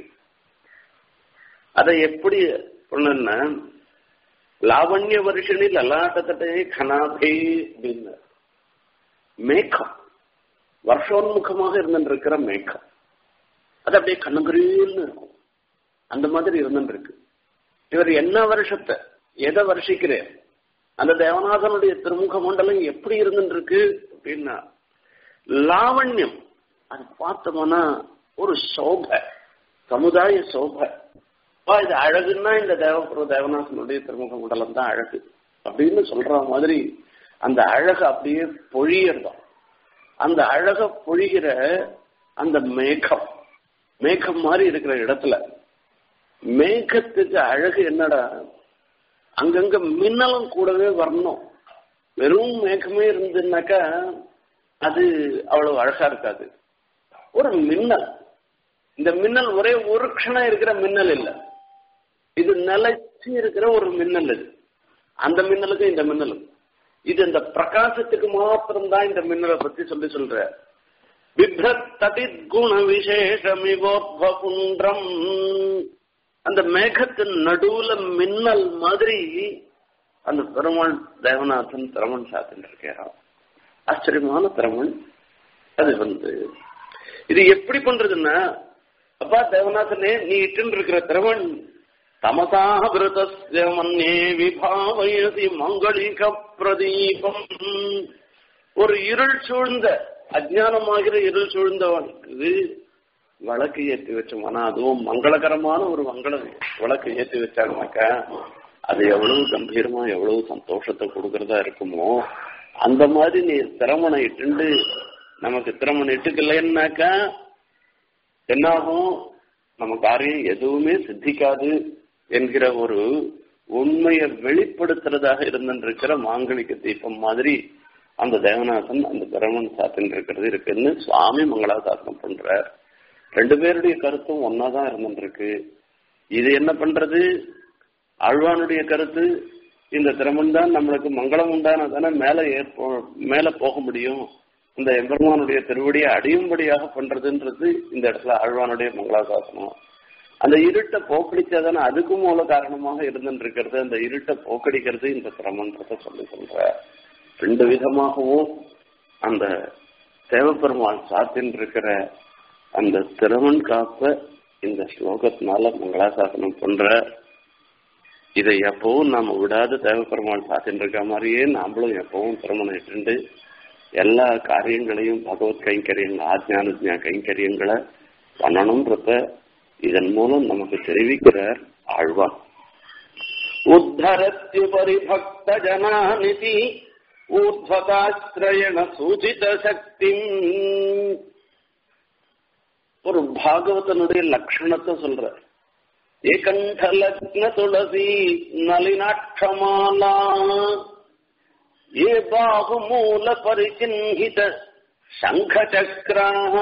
அதை எப்படி சொன்னா லாவண்ய வருஷனி லலாட்டத்தட்டே கனாபே அப்படின்னு மேகம் வருஷோன்முகமாக இருந்துருக்கிற மேகம் அது அப்படியே கண்ணுங்குறின்னு இருக்கும் அந்த மாதிரி இருந்துருக்கு இவர் என்ன வருஷத்தை எதை வருஷிக்கிறேன் அந்த தேவநாதனுடைய திருமுக மண்டலம் எப்படி இருந்துருக்கு அப்படின்னா லாவண்யம் அது பார்த்தோம்னா ஒரு சோபை சமுதாய சோபை இது அழகுன்னா இந்த தேவபுர தேவநாசனுடைய திருமுக மண்டலம் தான் அழகு அப்படின்னு சொல்ற மாதிரி அந்த அழகு அப்படியே பொழியறதும் அந்த அழக பொழிகிற அந்த மேகம் மேகம் மாதிரி இருக்கிற இடத்துல மேகத்துக்கு அழகு என்னடா அங்கங்க மின்னலும் கூடவே வரணும் வெறும் மேகமே இருந்துன்னாக்கா அது அவ்வளவு அழகா இருக்காது ஒரு மின்னல் இந்த மின்னல் ஒரே ஒரு க்ஷணம் இருக்கிற மின்னல் இல்லை இது நிலைச்சு இருக்கிற ஒரு மின்னல் இது அந்த மின்னலுக்கும் இந்த மின்னலும் இது இந்த பிரகாசத்துக்கு மாத்திரம்தான் இந்த மின்னலை பத்தி சொல்லி சொல்ற பிப்ரத்தடித் குண விசேஷமிவோத்வகுன்றம் அந்த மேகத்தின் நடுவுல மின்னல் மாதிரி அந்த பெருமாள் தேவநாதன் திரமன் சாத்தின்னு இருக்கிறான் ஆச்சரியமான திரமன் அது வந்து இது எப்படி பண்றதுன்னா அப்பா தேவநாதனே நீ இட்டு இருக்கிற திரவன் தமசாக விரதஸ்ய மன்னே விபாவயதி மங்களிக பிரதீபம் ஒரு இருள் சூழ்ந்த அஜானமாகிற இருள் சூழ்ந்தவனுக்கு விளக்கு ஏற்றி வச்சோம்னா அதுவும் மங்களகரமான ஒரு மங்கள விளக்கு ஏற்றி வச்சாங்கனாக்கா அது எவ்வளவு கம்பீரமா எவ்வளவு சந்தோஷத்தை கொடுக்கறதா இருக்குமோ அந்த மாதிரி நீ திறமனை இட்டுண்டு நமக்கு திறமனை இட்டுக்கலைன்னாக்கா என்னாகும் நம்ம காரியம் எதுவுமே சித்திக்காது என்கிற ஒரு உண்மையை வெளிப்படுத்துறதாக இருந்திருக்கிற மாங்கலிக தீபம் மாதிரி அந்த தேவநாதன் அந்த பிரமன் சாத்தின் இருக்கிறது இருக்குன்னு சுவாமி மங்களாசாசனம் பண்றார் ரெண்டு பேருடைய கருத்தும் ஒன்னாதான் இருந்துருக்கு இது என்ன பண்றது ஆழ்வானுடைய கருத்து இந்த திறமன் தான் நம்மளுக்கு மங்களம் உண்டான தானே மேல ஏற்போ மேல போக முடியும் இந்த எம்பெருமானுடைய திருவடியை அடியும்படியாக பண்றதுன்றது இந்த இடத்துல ஆழ்வானுடைய மங்களாசாசனம் அந்த இருட்டை போக்கடிச்சாதானே அதுக்கும் மூல காரணமாக இருந்துட்டு இருக்கிறது அந்த இருட்டை போக்கடிக்கிறது இந்த சிரமன்றத சொல்லி சொல்ற ரெண்டு விதமாகவும் அந்த தேவப்பெருமாள் சாத்தின் இருக்கிற அந்த திறமன் காப்ப இந்த ஸ்லோகத்தினால மங்களாசாசனம் பண்ற இதை எப்பவும் நாம விடாத தேவப்பெருமாள் சாத்தின் இருக்க மாதிரியே நாமளும் எப்பவும் திருமணம் இட்டு எல்லா காரியங்களையும் பகவத் கைங்கரியங்கள் ஆஜ்ஞான கைங்கரியங்களை பண்ணணும்ன்றத இதன் மூலம் நமக்கு தெரிவிக்கிறார் ஆழ்வான் உத்தரத்யுபரி பக்த ஜனானிதி ஊர்த்வதாஸ்திரயண சூச்சித சக்தி ஒரு பாகவதனுடைய லட்சணத்தை சொல்ற ஏகண்ட லக்ன துளசி நளினாட்சமாலா ஏ பாகுமூல பரிச்சின்ஹித शङ्खचक्राः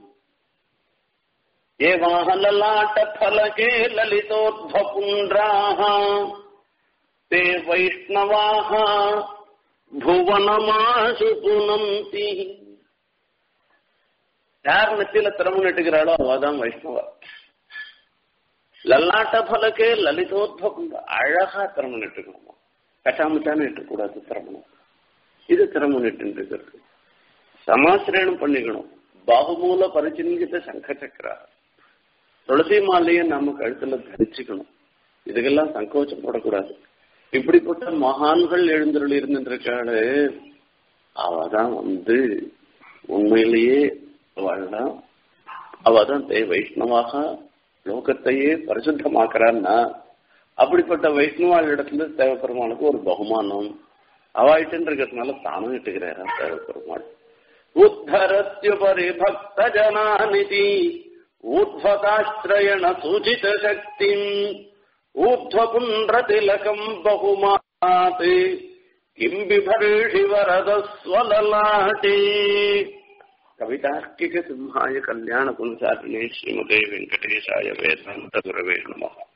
ये वाहललाटफलके ललितोर्ध्वपुण्ड्राः ते वैष्णवाः भुवनमाशु पुनन्ति யார் நெத்தியில திறமை நட்டுகிறாளோ அவதான் வைஷ்ணவா லல்லாட்ட பலக்கே லலிதோத்வம் அழகா திறமை நட்டுக்கணுமா கட்டாமச்சான்னு நட்டக்கூடாது திறமணும் இது திறமை நட்டு இருக்கிறது சமாசிரயணம் பண்ணிக்கணும் பாகுமூல பரிச்சின்கிட்ட சங்க சக்கரா துளசி மாலையை நம்ம கழுத்துல தரிச்சுக்கணும் இதுக்கெல்லாம் சங்கோச்சம் போடக்கூடாது இப்படிப்பட்ட மகான்கள் எழுந்தருள் இருந்திருக்காளு அவதான் வந்து உண்மையிலேயே அவள்தான் அவதான் தே வைஷ்ணவாக லோகத்தையே பரிசுத்தமாக்குறான்னா அப்படிப்பட்ட வைஷ்ணவாள் இடத்துல தேவப்பெருமானுக்கு ஒரு பகுமானம் அவாயிட்டுன்னு இருக்கிறதுனால தானும் இட்டுக்கிறாரா தேவப்பெருமாள் உத்தரத்யுபரி பக்த ஜனானிதி ஊர்ध्वताश्रयण सूचित शक्तिम् ऊर्ध्वपुण्ड्रतिलकम् बहुमात् किम् बिभर्षि वरदस्वललाटे कवितार्किकसिंहाय कल्याणपुंसारिणे श्रीमते वेङ्कटेशाय वेदान्तगुरवे नमः